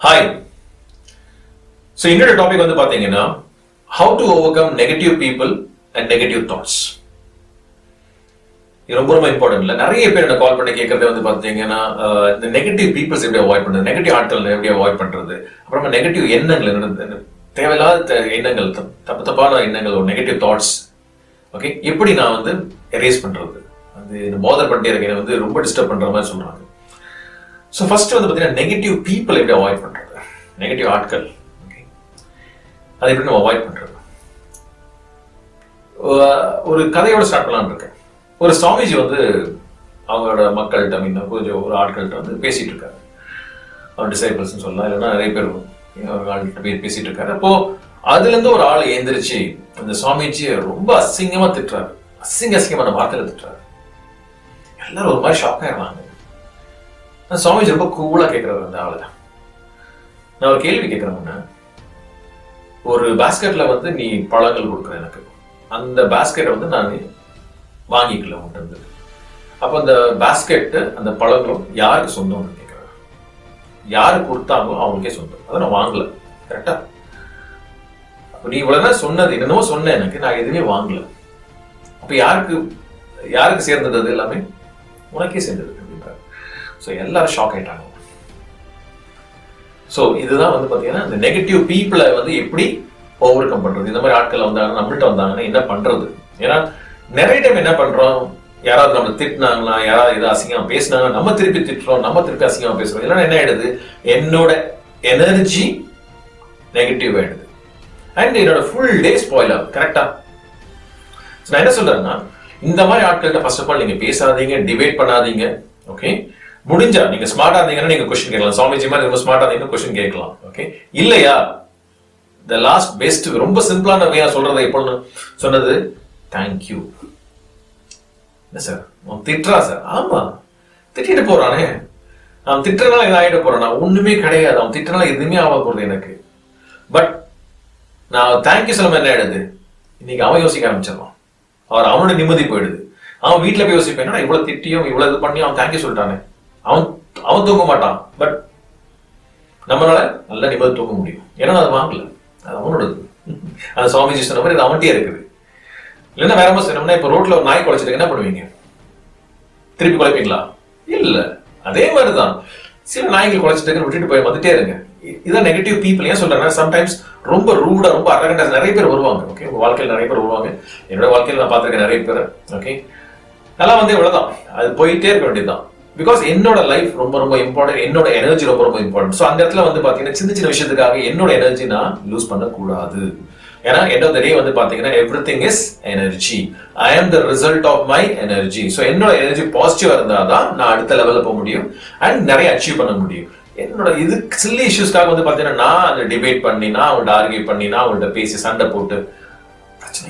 Hi so இன்னொரு topic வந்து பார்த்தீங்கன்னா how to overcome negative people and negative thoughts இது ரொம்ப ரொம்ப இம்பார்ட்டன்ட் இல்லை நிறைய பேர் என்ன கால் பண்ணி கேட்கறது வந்து பார்த்தீங்கன்னா அஹ், இந்த நெகட்டிவ் பீப்புள்ஸ் எப்படி அவாய்ட் பண்றது நெகட்டிவ் ஆட்கள் எப்படி அவாய்ட் பண்றது அப்புறமா நெகட்டிவ் எண்ணங்கள் என்னது? தேவையில்லாத த- எண்ணங்கள் தப்பு தப்பு தப்பான எண்ணங்கள் ஒரு நெகட்டிவ் தாட்ஸ் ஓகே எப்படி நான் வந்து எரேஸ் பண்றது அது இந்த போதர் பண்ணிட்டே இருக்கேன் என்னை வந்து ரொம்ப டிஸ்டர்ப் பண்ற மாதிரி சொல்றாங்க ஸோ ஃபர்ஸ்ட் வந்து பார்த்தீங்கன்னா நெகட்டிவ் பீப்புள் எப்படி அவாய்ட் பண்றது நெகட்டிவ் ஆட்கள் ஓகே அதை எப்படி நம்ம அவாய்ட் பண்றது ஒ- ஒரு கதையோட ஸ்டார்ட் பண்ணலாம்னு இருக்கேன் ஒரு சுவாமிஜி வந்து அவங்களோட மக்கள்கிட்ட மீன் கொஞ்சம் ஒரு ஆட்கள்கிட்ட வந்து பேசிட்டு இருக்காரு அவர் டிசைபிள்ஸ்னு சொல்லலாம் இல்லைன்னா நிறைய பேர் ஒரு ஆள்கிட்ட போய் பேசிட்டு இருக்காரு அப்போ அதுல இருந்து ஒரு ஆள் எந்திரிச்சு அந்த சுவாமிஜியை ரொம்ப அசிங்கமா திட்டுறாரு அசிங்க அசிங்கமான வார்த்தையில திட்டுறாரு எல்லாரும் ஒரு மாதிரி ஷாக் ஆயிடுறாங்க அந்த சுவாமிஜி ரொம்ப கூலா கேட்கிறாரு அந்த ஆளை நான் ஒரு கேள்வி கேட்கிறேன் ஒரு பாஸ்கெட்ல வந்து நீ பழங்கள் கொடுக்குற எனக்கு அந்த பாஸ்கெட்டை வந்து நான் வாங்கிக்கல உன்கிட்ட இருந்து அப்ப அந்த பாஸ்கெட் அந்த பழங்களும் யாருக்கு சொந்தம்னு கேட்கிறேன் யாரு கொடுத்தாங்களோ அவங்களுக்கே சொந்தம் அதை நான் வாங்கல கரெக்டா அப்ப நீ இவ்வளவு நேரம் சொன்னது என்னென்னமோ சொன்ன எனக்கு நான் எதுவுமே வாங்கல அப்ப யாருக்கு யாருக்கு சேர்ந்தது அது எல்லாமே உனக்கே சேர்ந்தது அப்படின்றாரு ஸோ எல்லாரும் ஷாக் ஆயிட்டாங்க ஸோ இதுதான் வந்து பார்த்தீங்கன்னா இந்த நெகட்டிவ் பீப்புளை வந்து எப்படி ஓவர் கம் பண்றது இந்த மாதிரி ஆட்கள் வந்தாங்க நம்மள்ட்ட வந்தாங்கன்னா என்ன பண்றது ஏன்னா நிறைய டைம் என்ன பண்றோம் யாராவது நம்ம திட்டினாங்களா யாராவது ஏதாவது அசிங்கமா பேசினாங்க நம்ம திருப்பி திட்டுறோம் நம்ம திருப்பி அசிங்கமா பேசுறோம் இல்லைன்னா என்ன ஆயிடுது என்னோட எனர்ஜி நெகட்டிவ் ஆயிடுது அண்ட் என்னோட ஃபுல் டே ஸ்பாயில் ஆகுது கரெக்டா நான் என்ன சொல்றேன்னா இந்த மாதிரி ஆட்கள்கிட்ட ஃபர்ஸ்ட் ஆஃப் ஆல் நீங்க பேசாதீங்க டிபேட் பண்ணாதீங்க ஓகே முடிஞ்சா நீங்க ஸ்மார்ட்டா இருந்தீங்கன்னா நீங்க கொஸ்டின் கேட்கலாம் சுவாமிஜி மாதிரி ரொம்ப ஸ்மார்ட்டா இருந்தீங்கன்னா கொஸ்டின் கேட்கலாம் ஓகே இல்லையா த லாஸ்ட் பெஸ்ட் ரொம்ப சிம்பிளான வேயா சொல்றதை எப்போ சொன்னது தேங்க்யூ என்ன சார் அவன் திட்டுறா சார் ஆமா திட்டிட்டு போறானே அவன் திட்டுறதுனால இது ஆகிட போறான் நான் ஒண்ணுமே கிடையாது அவன் திட்டுறதுனால எதுவுமே ஆக போறது எனக்கு பட் நான் தேங்க்யூ சொல்ல என்ன ஆயிடுது இன்னைக்கு அவன் யோசிக்க ஆரம்பிச்சிடறான் அவர் அவனோட நிம்மதி போயிடுது அவன் வீட்ல போய் யோசிப்பேன் என்னடா இவ்வளவு திட்டியும் இவ்வளவு இது பண்ணி அவன் தேங்க்யூ சொல்லிட்டானே அவன் அவன் தூங்க மாட்டான் பட் நம்மளால நல்ல நிம்மதி தூங்க முடியும் ஏன்னா அது வாங்கல அது அவனோடது அந்த சுவாமிஜி சொன்ன மாதிரி அது அவன்கிட்டயே இருக்குது இல்லைன்னா வேற மாதிரி சொன்னோம்னா இப்ப ரோட்ல ஒரு நாய் குலைச்சிட்டு என்ன பண்ணுவீங்க திருப்பி குலைப்பீங்களா இல்ல அதே மாதிரிதான் சில நாய்கள் குலைச்சிட்டு விட்டுட்டு போய் வந்துட்டே இருங்க இ- இதான் நெகட்டிவ் பீப்புள் ஏன் சொல்றேன் சம்டைம்ஸ் ரொம்ப ரூடா ரொம்ப அரகண்டா நிறைய பேர் வருவாங்க ஓகே உங்க வாழ்க்கையில் நிறைய பேர் வருவாங்க என்னோட வாழ்க்கையில் நான் பார்த்திருக்கேன் நிறைய பேர் ஓகே நல்லா வந்து இவ்வளவுதான் அது போயிட்டே இருக்க வேண்டியதுதான் பிகாஸ் என்னோட லைஃப் ரொம்ப ரொம்ப இம்பார்ட்டன்ட் என்னோட எனர்ஜி ரொம்ப ரொம்ப இம்பார்ட்டன்ட் ஸோ அந்த இடத்துல வந்து பாத்தீங்கன்னா சின்ன சின்ன விஷயத்துக்காக என்னோட எனர்ஜி நான் லூஸ் பண்ணக்கூடாது ஏன்னா எண்ட் ஆஃப் த டே வந்து பாத்தீங்கன்னா everything is energy I am the result of my energy so என்னோட எனர்ஜி பாசிட்டிவா இருந்தாதான் நான் அடுத்த லெவல்ல போக முடியும் அண்ட் நிறைய அச்சீவ் பண்ண முடியும் என்னோட இது சில்லி இஷ்யூஸ்க்காக வந்து பாத்தீங்கன்னா நான் அந்த டிபேட் பண்ணி நான் அவங்கள்ட்ட ஆர்கியூ பண்ணி நான் அவங்கள்ட்ட பேசி சண்டை போட்டு பிரச்சனை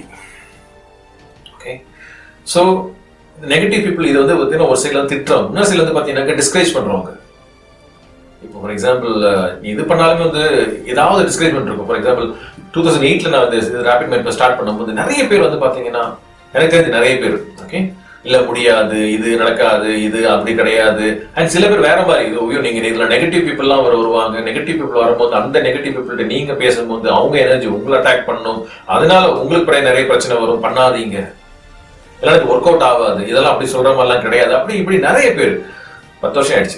ஓகே ஸோ நெகட்டிவ் பீப்புள் இது வந்து பார்த்தீங்கன்னா ஒரு சைடில் வந்து திட்டுறோம் இன்னொரு சைடில் வந்து பார்த்தீங்கன்னா டிஸ்கரேஜ் பண்ணுறவங்க இப்போ ஃபார் எக்ஸாம்பிள் இது பண்ணாலுமே வந்து ஏதாவது டிஸ்கரேஜ்மெண்ட் இருக்கும் ஃபார் எக்ஸாம்பிள் டூ தௌசண்ட் எயிட்ல நான் வந்து ரேபிட் மெட் ஸ்டார்ட் பண்ணும்போது நிறைய பேர் வந்து பார்த்தீங்கன்னா எனக்கு தெரிஞ்சு நிறைய பேர் ஓகே இல்ல முடியாது இது நடக்காது இது அப்படி கிடையாது அண்ட் சில பேர் வேற மாதிரி இது ஐயோ நீங்க இதுல நெகட்டிவ் பீப்புள்லாம் வர வருவாங்க நெகட்டிவ் பீப்புள் வரும்போது அந்த நெகட்டிவ் பீப்புள்கிட்ட நீங்க பேசும்போது அவங்க எனர்ஜி உங்களை அட்டாக் பண்ணும் அதனால உங்களுக்கு கூட நிறைய பிரச்சனை வரும் பண்ணாதீங்க இதெல்லாம் எனக்கு ஒர்க் அவுட் ஆகாது இதெல்லாம் அப்படி சொல்ற மாதிரிலாம் கிடையாது அப்படி இப்படி நிறைய பேர் பத்து வருஷம் ஆயிடுச்சு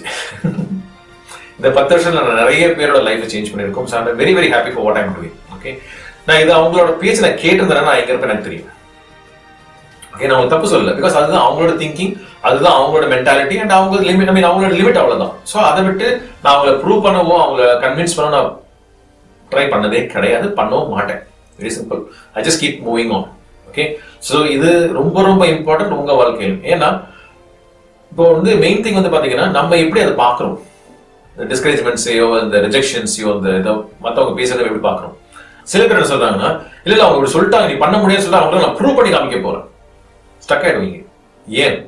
இந்த பத்து வருஷம் நான் நிறைய பேரோட லைஃப் சேஞ்ச் பண்ணிருக்கோம் so very very happy for what I'm doing okay நான் இது அவங்களோட பேச்சு நான் கேட்டிருந்தேன்னா நான் எங்க இருப்பேன் எனக்கு தெரியும் ஓகே நான் உங்களுக்கு தப்பு சொல்லல பிகாஸ் அதுதான் அவங்களோட திங்கிங் அதுதான் அவங்களோட மென்டாலிட்டி அண்ட் அவங்க லிமிட் ஐ மீன் அவங்களோட லிமிட் அவ்வளவுதான் ஸோ அதை விட்டு நான் அவங்கள ப்ரூவ் பண்ணவோ அவங்கள கன்வின்ஸ் பண்ண நான் ட்ரை பண்ணதே கிடையாது பண்ணவும் மாட்டேன் very simple I just keep moving on okay so இது ரொம்ப ரொம்ப இம்பார்ட்டன்ட் உங்க வாழ்க்கையில் ஏன்னா இப்போ வந்து மெயின் திங் வந்து பாத்தீங்கன்னா நம்ம எப்படி அதை பார்க்குறோம் இந்த டிஸ்கரேஜ்மெண்ட்ஸையோ இந்த ரிஜெக்ஷன்ஸையோ இந்த இதை மற்றவங்க பேசுறதை எப்படி பார்க்குறோம் சில பேர் என்ன சொல்றாங்கன்னா இல்ல இல்ல அவங்க இப்படி சொல்லிட்டாங்க நீ பண்ண முடியாதுன்னு சொல்லிட்டு அவங்கள நான் ப்ரூவ் பண்ணி காமிக்க போறேன் ஸ்டக் ஆயிடுவீங்க ஏன்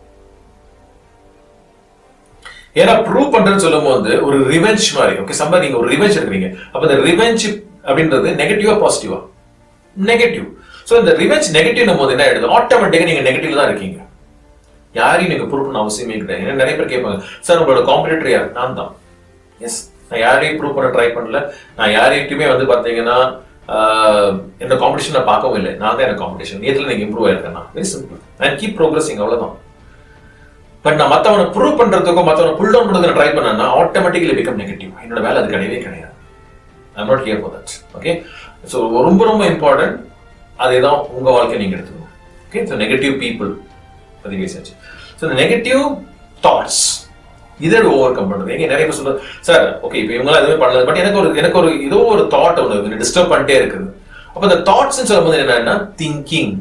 ஏன்னா ப்ரூவ் பண்றேன்னு சொல்லும் போது ஒரு ரிவெஞ்ச் மாதிரி ஓகே சம்பா நீங்க ஒரு ரிவெஞ்ச் எடுக்கிறீங்க அப்ப இந்த ரிவெஞ்ச் அப்படின்றது நெகட்டிவா பாசிட்டிவா நெகட்டிவ் சோ இந்த ரிவெஞ்ச் நெகட்டிவ் போது என்ன ஆயிடுது ஆட்டோமேட்டிக்கா நீங்க நெகட்டிவ் தான் இருக்கீங்க யாரையும் நீங்க ப்ரூவ் பண்ண அவசியமே கிடையாது ஏன்னா நிறைய பேர் கேட்பாங்க சார் உங்களோட காம்படிட்டர் யார் நான் தான் எஸ் நான் யாரையும் ப்ரூவ் பண்ண ட்ரை பண்ணல நான் யாரையுமே வந்து பாத்தீங்கன்னா ஆஹ், என்ன காம்படிஷன் நான் பார்க்கவும் இல்லை நான் தான் எனக்கு காம்படிஷன் நேத்துல நீங்க இம்ப்ரூவ் ஆயிருக்கேன் very simple and keep progressing அவ்வளவுதான் பட் நான் மத்தவனை ப்ரூவ் பண்றதுக்கோ மத்தவனை புல் டவுன் பண்றதுக்கு ட்ரை பண்ணேன்னா ஆட்டோமேட்டிக்கலி பிகம் நெகட்டிவ் என்னோட வேலை அது கிடையவே கிடையாது I'm not here for that okay so ரொம்ப ரொம்ப இம்பார்ட்டன்ட் அதே தான் உங்க வாழ்க்கை நீங்க எடுத்துக்கணும் ஓகே ஸோ நெகட்டிவ் பீப்புள் பத்தி பேசியாச்சு ஸோ இந்த நெகட்டிவ் தாட்ஸ் இதை ஓவர் கம் பண்றது எங்க நிறைய பேர் சொல்றது சார் ஓகே இப்போ இவங்களாம் எதுவுமே பண்ணல பட் எனக்கு ஒரு எனக்கு ஒரு ஏதோ ஒரு தாட் ஒன்று டிஸ்டர்ப் பண்ணிட்டே இருக்குது அப்போ இந்த தாட்ஸ் சொல்லும்போது என்னன்னா thinking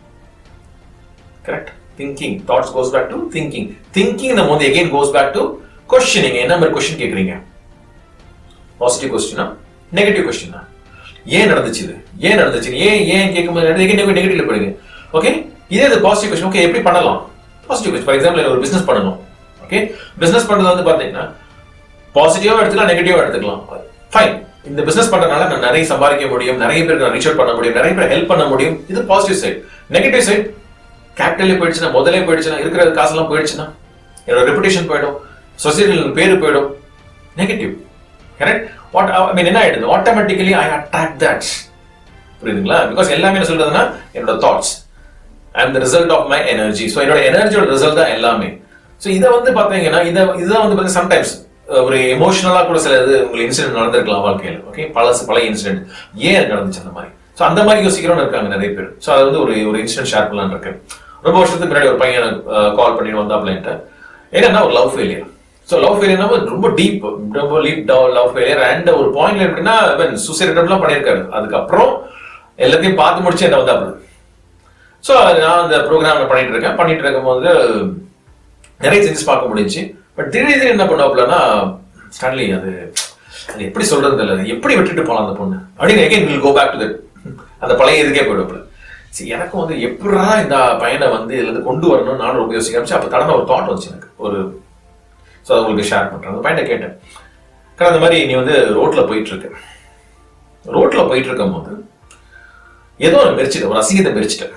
correct thinking thoughts goes back to thinking thinking நம்ம வந்து again goes back to questioning என்ன மாதிரி கொஸ்டின் கேட்குறீங்க பாசிட்டிவ் கொஸ்டினா நெகட்டிவ் கொஸ்டினா ஏன் நடந்துச்சு இது ஏன் நடந்துச்சு ஏன் ஏன் கேட்கும்போது நெகட்டிவ்ல போடுங்க ஓகே இதே இது பாசிட்டிவ் கொஸ்டின் ஓகே எப்படி பண்ணலாம் பாசிட்டிவ் கொஸ்டின் ஃபார் எக்ஸாம்பிள் ஒரு பிசினஸ் பண்ணணும் ஓகே பிசினஸ் பண்றது வந்து பாத்தீங்கன்னா பாசிட்டிவா எடுத்துக்கலாம் நெகட்டிவா எடுத்துக்கலாம் ஃபைன் இந்த பிசினஸ் பண்றதுனால நான் நிறைய சம்பாதிக்க முடியும் நிறைய பேருக்கு நான் ரீச் அவுட் பண்ண முடியும் நிறைய பேர் ஹெல்ப் பண்ண முடியும் இது பாசிட்டிவ் சைடு நெகட்டிவ் சைடு கேபிட்டலே போயிடுச்சுன்னா முதலே போயிடுச்சுன்னா இருக்கிற காசெல்லாம் போயிடுச்சுன்னா என்னோட ரெப்புடேஷன் போயிடும் சொசைட்டியில் பேரு போயிடும் negative correct what I mean என்ன ஆயிடுது ஆட்டோமேட்டிக்கலி ஐ அட்ராக்ட் தட் புரியுதுங்களா பிகாஸ் எல்லாமே என்ன சொல்றதுன்னா என்னோட thoughts and the result of my energy so என்னோட எனர்ஜியோட ரிசல்ட் தான் எல்லாமே ஸோ இதை வந்து பார்த்தீங்கன்னா இதை இதுதான் வந்து பார்த்தீங்கன்னா சம்டைம்ஸ் ஒரு எமோஷனலா கூட சில இது உங்களுக்கு இன்சிடென்ட் நடந்திருக்கலாம் வாழ்க்கையில் ஓகே பழசு பழைய இன்சிடென்ட் ஏன் அது நடந்துச்சு அந்த மாதிரி ஸோ அந்த மாதிரி யோசிக்கிறவங்க இருக்காங்க நிறைய பேர் ஸோ அது வந்து ஒரு ஒரு இன்சிடென்ட் ஷேர் பண்ணலாம்னு இருக்கேன் ரொம்ப வருஷத்துக்கு முன்னாடி ஒரு பையன் கால் பண்ணிட்டு வந்தாப்லன்ட்டு என்னன்னா ஒரு லவ் ஃபெயிலியர் ஸோ லவ் ஃபெயிலியர்னா ரொம்ப டீப் ரொம்ப டீப் லவ் ஃபெயிலியர் அண்ட் ஒரு பாயிண்ட் எப்படின்னா சூசைட் அட்டம்லாம் பண்ணியிருக்காரு அதுக்கப்புறம் எல்லாத்தையும் பார்த்து முடிச்சு என்ன வந்தாப்புல ஸோ நான் அந்த ப்ரோக்ராம் பண்ணிட்டு இருக்கேன் பண்ணிட்டு இருக்கும்போது நிறைய சேஞ்சஸ் பார்க்க முடிஞ்சுச்சு பட் திடீர்னு என்ன பண்ணுவாப்புலன்னா ஸ்டான்லி அது அது எப்படி சொல்றது இல்லை அது எப்படி விட்டுட்டு போகலாம் அந்த பொண்ணு அப்படின்னு again will go back to that அந்த பழைய இதுக்கே போயிடுவாப்புல சரி எனக்கும் வந்து எப்படா இந்த பையனை வந்து இதுல இருந்து கொண்டு வரணும்னு நானும் ரொம்ப யோசிக்க ஆரம்பிச்சு அப்போ தடவை ஒரு தாட் வந்துச்சு எனக்கு ஒரு ஸோ அதை உங்களுக்கு ஷேர் பண்றேன் அந்த பையனை கேட்டேன் அக்கா, அந்த மாதிரி நீ வந்து ரோட்ல போயிட்டு இருக்க ரோட்ல போயிட்டு இருக்கும் போது ஏதோ ஒரு மெரிச்சிட்ட ஒரு அசிங்கத்தை மெரிச்சிட்டேன்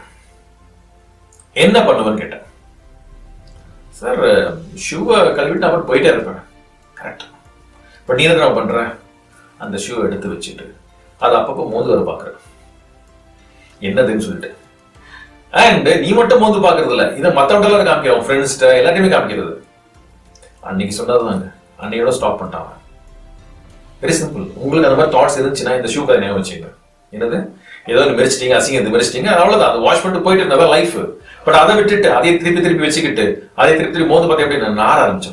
என்ன பண்ணுவேன்னு கேட்டேன் சார் ஷூவை கழுவிட்டு அப்புறம் போயிட்டே இருப்பேன் கரெக்ட் பட் நீ என்ன பண்ற அந்த ஷூவை எடுத்து வச்சுட்டு அது அப்பப்போ மோந்து வர பாக்குற என்னதுன்னு சொல்லிட்டு அண்ட் நீ மட்டும் மோந்து பாக்குறது இல்ல இதை மத்தவங்க காமிக்கிறோம் ஃப்ரெண்ட்ஸ்ட எல்லாத்தையுமே காமிக்கிறது அன்னைக்கு சொன்னதுதாங்க அன்னையோட ஸ்டாப் பண்ணிட்டாங்க வெரி சிம்பிள் உங்களுக்கு அந்த மாதிரி தாட்ஸ் இருந்துச்சுன்னா இந்த ஷூ கதை ஞாபகம் வச்சுங்க என்னது ஏதோ ஒன்று மெரிச்சிட்டீங்க அசிங்க இது மெரிச்சிட்டீங்க அவ்வளவுதான் அது வாஷ் பண்ணிட்டு போயிட்டு இருந்தா லைஃப் பட் அதை விட்டுட்டு அதே திருப்பி திருப்பி வச்சுக்கிட்டு அதே திருப்பி திருப்பி மோந்து பார்த்தேன் அப்படின்னு நார ஆரம்பிச்சோம்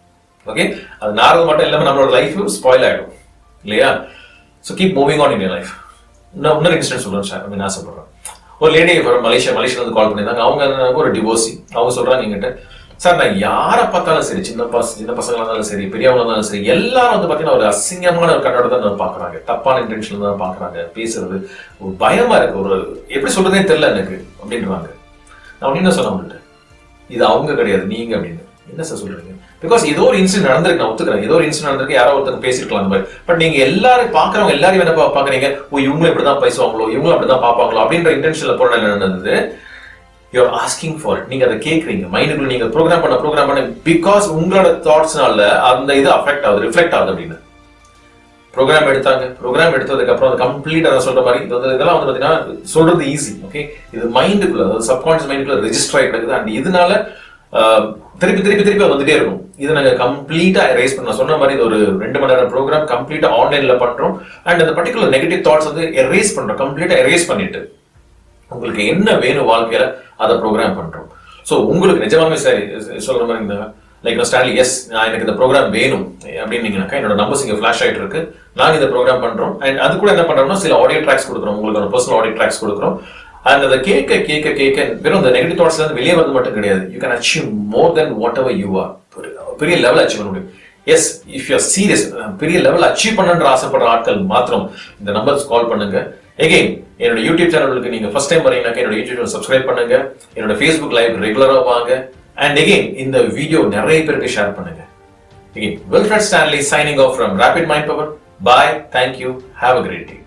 ஓகே அது நாரது மட்டும் இல்லாம நம்மளோட லைஃப் ஸ்பாயில் ஆயிடும் இல்லையா so keep moving on in life இன்னும் இன்னொரு இன்சிடென்ட் சொல்றேன் சார் அப்படின்னு ஆசைப்படுறேன் ஒரு லேடி மலேசியா மலேசியா வந்து கால் பண்ணியிருந்தாங்க அவங்க என்னன்னா ஒரு டிவோர்ஸி அவங்க சொல்றாங்க எங்கிட்ட சார் நான் யாரை பார்த்தாலும் சரி சின்ன பச சின்ன பசங்களா இருந்தாலும் சரி பெரியவங்களா இருந்தாலும் சரி எல்லாரும் வந்து பாத்தீங்கன்னா ஒரு அசிங்கமான ஒரு கண்ணோட தான் பாக்குறாங்க தப்பான இன்டென்ஷன் தான் பாக்குறாங்க பேசுறது ஒரு பயமா இருக்கு ஒரு எப்படி சொல்றதே தெரியல எனக்கு அப்படின்றாங்க நான் என்ன சொன்ன அவங்கள்ட்ட இது அவங்க கிடையாது நீங்க அப்படின்னு என்ன சார் சொல்றீங்க பிகாஸ் ஏதோ ஒரு இன்சிடென்ட் நடந்திருக்கு நான் ஒத்துக்கிறேன் ஏதோ ஒரு இன்சிடென்ட் நடந்திருக்கு யாரோ ஒருத்தங்க பேசிருக்கலாம் அந்த மாதிரி பட் நீங்க எல்லாரும் பாக்குறவங்க எல்லாரும் என்ன பா- பாக்குறீங்க ஓ இவங்களும் இப்படிதான் பேசுவாங்களோ இவங்களும் அப்படிதான் பாப்பாங்களோ அப்படின்ற இன்டென்ஷன்ல போன என்ன நடந்தது யூஆர் ஆஸ்கிங் ஃபார் நீங்க அதை கேக்குறீங்க மைண்டுக்குள்ள நீங்க ப்ரோக்ராம் பண்ண ப்ரோக்ராம் பண்ண பிகாஸ் உங்களோட தாட்ஸ்னால அந்த இது அஃபெக்ட் ஆகுது ரிஃப்ளெக்ட் ஆகுது அப்படின்னு ப்ரோக்ராம் எடுத்தாங்க ப்ரோக்ராம் எடுத்ததுக்கு அப்புறம் அது கம்ப்ளீட் அதை சொல்ற மாதிரி இது வந்து இதெல்லாம் வந்து பாத்தீங்கன்னா சொல்றது ஈஸி ஓகே இது மைண்டுக்குள்ள அதாவது சப்கான்ஷியஸ் மைண்டுக்குள்ள ரெஜிஸ்டர் ஆகி கிடக்குது அண்ட் இதனால ஆஹ், திருப்பி திருப்பி திருப்பி அது வந்துட்டே இருக்கும் இதை நாங்க கம்ப்ளீட்டா எரேஸ் பண்ண சொன்ன மாதிரி இது ஒரு ரெண்டு மணி நேரம் ப்ரோக்ராம் கம்ப்ளீட்டா ஆன்லைன்ல பண்றோம் அண்ட் அந்த பர்டிகுலர் நெகட்டிவ் தாட்ஸ் வந்து எரேஸ் பண்றோம் கம்ப்ளீட்டா எரேஸ் பண்ணிட்டு உங்களுக்கு என்ன வேணும் வாழ்க்கையில அதை ப்ரோக்ராம் பண்றோம் சோ உங்களுக்கு நிஜமாவே சரி சொல்ற மாதிரி இந்த லைக் ஸ்டாலி எஸ் நான் எனக்கு இந்த ப்ரோக்ராம் வேணும் அப்படின்னீங்கன்னாக்கா என்னோட நம்பர்ஸ் இங்க ஃபிளாஷ் ஆயிட்டு இருக்கு நாங்க இந்த ப்ரோக்ராம் பண்றோம் அண்ட் அது கூட என்ன பண்றோம்னா சில ஆடியோ ட்ராக்ஸ் கொடுக்குறோம் உங்களுக்கு பர்சனல் ஆடியோ ட்ராக்ஸ் கொடுக்குறோம் அண்ட் அதை கேட்க கேட்க கேட்க வெறும் அந்த நெகட்டிவ் தாட்ஸ்ல இருந்து வெளியே வந்து மட்டும் கிடையாது you can achieve more than whatever you are பெரிய லெவல் அச்சீவ் பண்ண முடியும் எஸ் இஃப் யூ சீரியஸ் பெரிய லெவல் அச்சீவ் பண்ணன்ற ஆசைப்படுற ஆட்கள் மாத்திரம் இந்த நம்பர்ஸ் கால் பண்ணுங்க எகைன் என்னோட யூடியூப் சேனலுக்கு நீங்க ஃபர்ஸ்ட் டைம் வரீங்கன்னாக்க என்னோட யூடியூப் சேனல் சப்ஸ்கிரைப் பண்ணுங்க என்னோட ஃபேஸ்புக் லைவ் ரெகுலரா வாங்க அண்ட் எகைன் இந்த வீடியோ நிறைய பேருக்கு ஷேர் பண்ணுங்க again Welfer Stanley signing off from Rapid Mind Power bye thank you have a great day